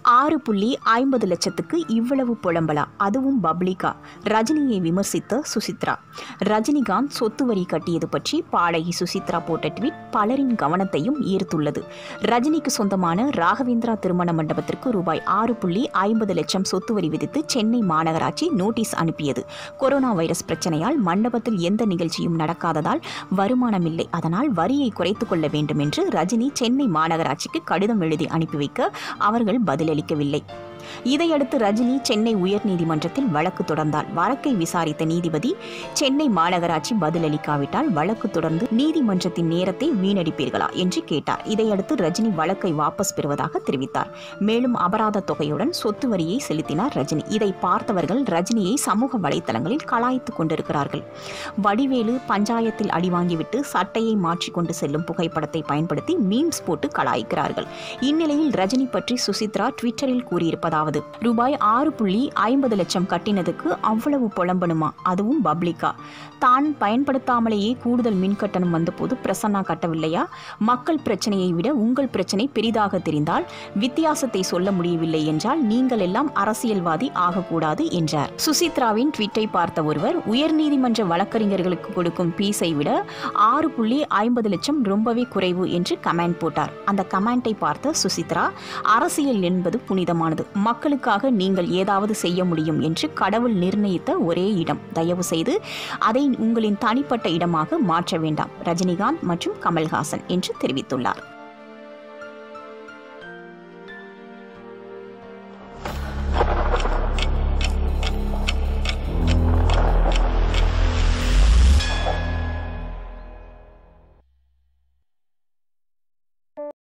ஆறு புள்ளி ஐம்பது லட்சத்துக்கு இவ்வளவு புலம்பலா அதுவும் பப்ளிகா ரஜினியை விமர்சித்த சுசித்ரா ரஜினிகாந்த் சொத்து வரி கட்டியது பற்றி பாடகி சுசித்ரா போட்ட ட்வீட் பலரின் கவனத்தையும் ஈர்த்துள்ளது ரஜினிக்கு சொந்தமான ராகவேந்திரா திருமண மண்டபத்திற்கு ரூபாய் ஆறு புள்ளி ஐம்பது லட்சம் சொத்து வரி விதித்து சென்னை மாநகராட்சி நோட்டீஸ் அனுப்பியது கொரோனா வைரஸ் பிரச்சனையால் மண்டபத்தில் எந்த நிகழ்ச்சியும் நடக்காததால் வருமானம் இல்லை அதனால் வரியை குறைத்துக் கொள்ள வேண்டும் என்று ரஜினி சென்னை மாநகராட்சிக்கு கடிதம் எழுதி அனுப்பி வைக்க அவர்கள் பதிலளிக்கவில்லை இதையடுத்து ரஜினி சென்னை உயர்நீதிமன்றத்தில் வழக்கு தொடர்ந்தார் வழக்கை விசாரித்த நீதிபதி சென்னை மாநகராட்சி பதிலளிக்காவிட்டால் வழக்கு தொடர்ந்து நீதிமன்றத்தின் நேரத்தை வீணடிப்பீர்களா என்று கேட்டார் இதையடுத்து ரஜினி வழக்கை வாபஸ் பெறுவதாக தெரிவித்தார் மேலும் அபராத தொகையுடன் சொத்து வரியை செலுத்தினார் ரஜினி இதை பார்த்தவர்கள் ரஜினியை சமூக வலைத்தளங்களில் கலாய்த்துக் கொண்டிருக்கிறார்கள் வடிவேலு பஞ்சாயத்தில் அடி வாங்கிவிட்டு சட்டையை மாற்றிக்கொண்டு செல்லும் புகைப்படத்தை பயன்படுத்தி மீம்ஸ் போட்டு கலாய்க்கிறார்கள் இந்நிலையில் ரஜினி பற்றி சுசித்ரா ட்விட்டரில் கூறியிருப்பதாவது ரூபாய் ஆறு புள்ளி ஐம்பது லட்சம் கட்டினதுக்கு அவ்வளவு புலம்பணுமா அதுவும் பப்ளிக்கா தான் பயன்படுத்தாமலேயே கூடுதல் மின் கட்டணம் வந்தபோது பிரசன்னா கட்டவில்லையா மக்கள் பிரச்சனையை விட உங்கள் பிரச்சனை பெரிதாக தெரிந்தால் வித்தியாசத்தை சொல்ல முடியவில்லை என்றால் நீங்கள் எல்லாம் அரசியல்வாதி ஆகக்கூடாது என்றார் சுசித்ராவின் ட்வீட்டை பார்த்த ஒருவர் உயர்நீதிமன்ற வழக்கறிஞர்களுக்கு கொடுக்கும் பீஸை விட ஆறு புள்ளி ஐம்பது லட்சம் ரொம்பவே குறைவு என்று கமெண்ட் போட்டார் அந்த கமெண்டை பார்த்த சுசித்ரா அரசியல் என்பது புனிதமானது மக்களுக்காக நீங்கள் ஏதாவது செய்ய முடியும் என்று கடவுள் நிர்ணயித்த ஒரே இடம் தயவு செய்து அதை உங்களின் தனிப்பட்ட இடமாக மாற்ற வேண்டாம் ரஜினிகாந்த் மற்றும் கமல்ஹாசன் என்று தெரிவித்துள்ளார்